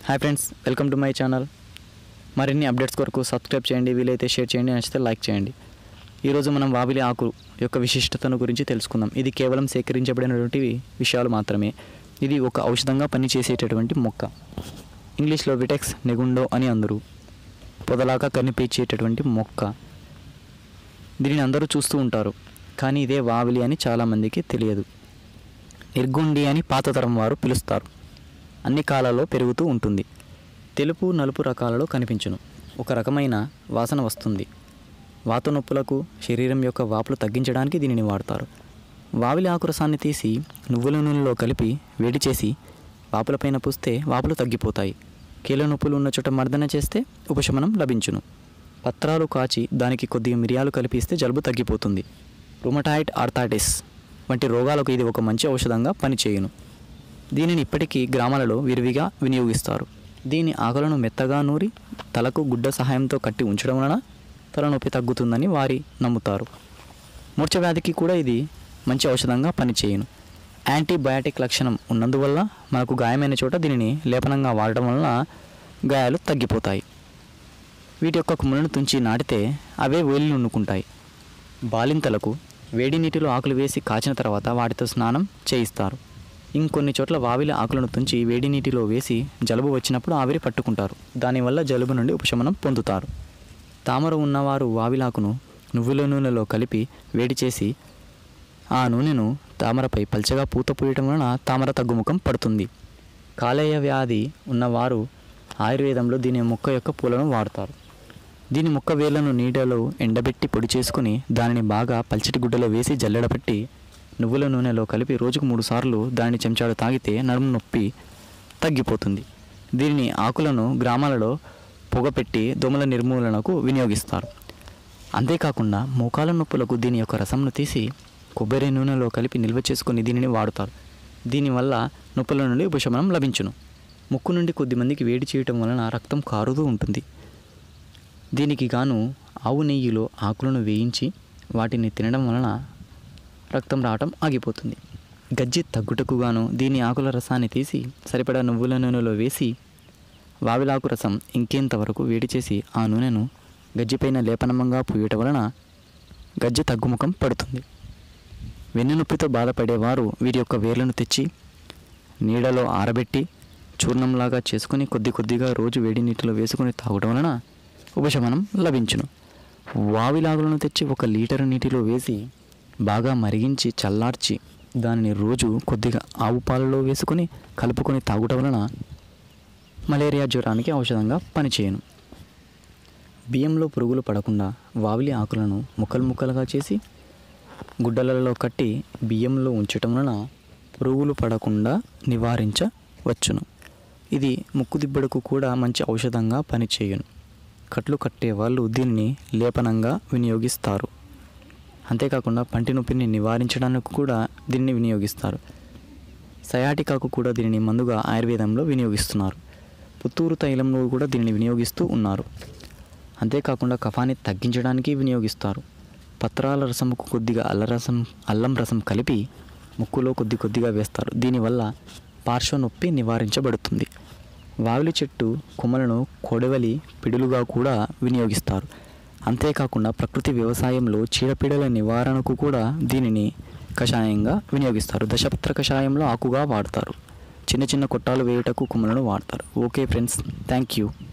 hi friends welcome to my channel మరిన్ని updates కొరకు subscribe చేయండి వీలైతే షేర్ చేయండి నచ్చితే లైక్ చేయండి ఈరోజు మనం వావిలి ఆకు యొక్క విశిష్టతను గురించి తెలుసుకుందాం ఇది కేవలం సేకరించబడినటువంటి విషయాలు మాత్రమే ఇది ఒక ఔషధంగా పనిచేసేటటువంటి మొక్క ఇంగ్లీష్లో విటెక్స్ నెగుండో అని అందరూ పొదలాగా కనిపించేటటువంటి మొక్క దీనిని అందరూ చూస్తూ ఉంటారు కానీ ఇదే వావిలి అని చాలామందికి తెలియదు నిర్గుండి అని పాత తరం వారు పిలుస్తారు అన్ని కాలాల్లో పెరుగుతూ ఉంటుంది తెలుపు నలుపు రకాలలో కనిపించును ఒక రకమైన వాసన వస్తుంది వాత నొప్పులకు శరీరం యొక్క వాపులు తగ్గించడానికి దీనిని వాడతారు వావిలి ఆకురసాన్ని తీసి నువ్వుల నూనెలో కలిపి వేడి చేసి వాపులపైన పూస్తే వాపులు తగ్గిపోతాయి కీళ్ళ నొప్పులు ఉన్న చోట మర్దన చేస్తే ఉపశమనం లభించును పత్రాలు కాచి దానికి కొద్దిగా మిరియాలు కలిపి ఇస్తే జలుబు తగ్గిపోతుంది రుమటాయిడ్ ఆర్థైటిస్ వంటి రోగాలకు ఇది ఒక మంచి ఔషధంగా పనిచేయును దీనిని ఇప్పటికీ గ్రామాలలో విరివిగా వినియోగిస్తారు దీని ఆకులను మెత్తగా నూరి తలకు గుడ్డ సహాయంతో కట్టి ఉంచడం వలన తలనొప్పి తగ్గుతుందని వారి నమ్ముతారు మూర్ఛ వ్యాధికి కూడా ఇది మంచి ఔషధంగా పనిచేయును యాంటీబయాటిక్ లక్షణం ఉన్నందువల్ల మనకు గాయమైన చోట దీనిని లేపనంగా వాడటం వలన గాయాలు తగ్గిపోతాయి వీటి యొక్క కొమ్మలను తుంచి నాటితే అవే వేలు నుండుకుంటాయి బాలింతలకు వేడి నీటిలో ఆకులు వేసి కాచిన తర్వాత వాటితో స్నానం చేయిస్తారు ఇంకొన్ని చోట్ల వావిల ఆకులను తుంచి వేడి నీటిలో వేసి జలుబు వచ్చినప్పుడు ఆవిరి పట్టుకుంటారు దానివల్ల జలుబు నుండి ఉపశమనం పొందుతారు తామర ఉన్నవారు వావిలాకును నువ్వుల నూనెలో కలిపి వేడి చేసి ఆ నూనెను తామరపై పల్చగా పూత పూయటం వలన తామర తగ్గుముఖం పడుతుంది కాలేయ వ్యాధి ఉన్నవారు ఆయుర్వేదంలో దీని మొక్క యొక్క పూలను వాడతారు దీని మొక్క వేళ్లను నీడలో ఎండబెట్టి పొడి చేసుకుని దానిని బాగా పల్చటి గుడ్డలో వేసి జల్లెడబెట్టి నువ్వుల నూనెలో కలిపి రోజుకు మూడు సార్లు దాని చెంచాడు తాగితే నడుము నొప్పి తగ్గిపోతుంది దీనిని ఆకులను గ్రామాలలో పొగపెట్టి దోమల నిర్మూలనకు వినియోగిస్తారు అంతేకాకుండా మోకాల నొప్పులకు దీని యొక్క రసంను తీసి కొబ్బరి నూనెలో కలిపి నిల్వ చేసుకుని దీనిని వాడుతారు దీనివల్ల నొప్పుల నుండి ఉపశమనం లభించును ముక్కు నుండి కొద్దిమందికి వేడి చేయటం వలన రక్తం కారుతూ ఉంటుంది దీనికి గాను ఆవు నెయ్యిలో ఆకులను వేయించి వాటిని తినడం వలన రక్తం రావటం ఆగిపోతుంది గజ్జి తగ్గుటకు గాను దీని ఆకుల రసాన్ని తీసి సరిపడా నువ్వుల నూనెలో వేసి వావిలాకు రసం ఇంకేంతవరకు వేడి చేసి ఆ నూనెను గజ్జిపైన లేపనమంగా పూయటం వలన గజ్జి తగ్గుముఖం పడుతుంది వెన్నునొప్పితో బాధపడేవారు వీరి యొక్క వేర్లను తెచ్చి నీడలో ఆరబెట్టి చూర్ణంలాగా చేసుకుని కొద్ది కొద్దిగా రోజు వేడి నీటిలో వేసుకుని తాగడం వలన ఉపశమనం లభించును వావిలాగులను తెచ్చి ఒక లీటరు నీటిలో వేసి బాగా మరిగించి చల్లార్చి దానిని రోజు కొద్దిగా ఆవు పాలలో వేసుకొని కలుపుకొని తాగుట వలన మలేరియా జ్వరానికి ఔషధంగా పనిచేయను బియ్యంలో పురుగులు పడకుండా వావిలి ఆకులను ముక్కలు ముక్కలుగా చేసి గుడ్డలలో కట్టి బియ్యంలో ఉంచటం వలన పురుగులు పడకుండా నివారించవచ్చును ఇది ముక్కు దిబ్బడకు కూడా మంచి ఔషధంగా పనిచేయును కట్లు కట్టే వాళ్ళు దీనిని లేపనంగా వినియోగిస్తారు అంతేకాకుండా పంటి నొప్పిని నివారించడానికి కూడా దీన్ని వినియోగిస్తారు సయాటికాకు కూడా దీనిని మందుగా ఆయుర్వేదంలో వినియోగిస్తున్నారు పుత్తూరు తైలంలో కూడా దీనిని వినియోగిస్తూ ఉన్నారు అంతేకాకుండా కఫాన్ని తగ్గించడానికి వినియోగిస్తారు పత్రాల రసముకు కొద్దిగా అల్లరసం అల్లం రసం కలిపి ముక్కులో కొద్ది కొద్దిగా వేస్తారు దీనివల్ల పార్శ్వ నొప్పి నివారించబడుతుంది వావిలి చెట్టు కొమ్మలను కొడవలి పిడులుగా కూడా వినియోగిస్తారు అంతేకాకుండా ప్రకృతి వ్యవసాయంలో చీడపీడల నివారణకు కూడా దీనిని కషాయంగా వినియోగిస్తారు దశపత్ర కషాయంలో ఆకుగా వాడతారు చిన్న చిన్న కొట్టాలు వేయుటకు కొమ్మలను వాడతారు ఓకే ఫ్రెండ్స్ థ్యాంక్ యూ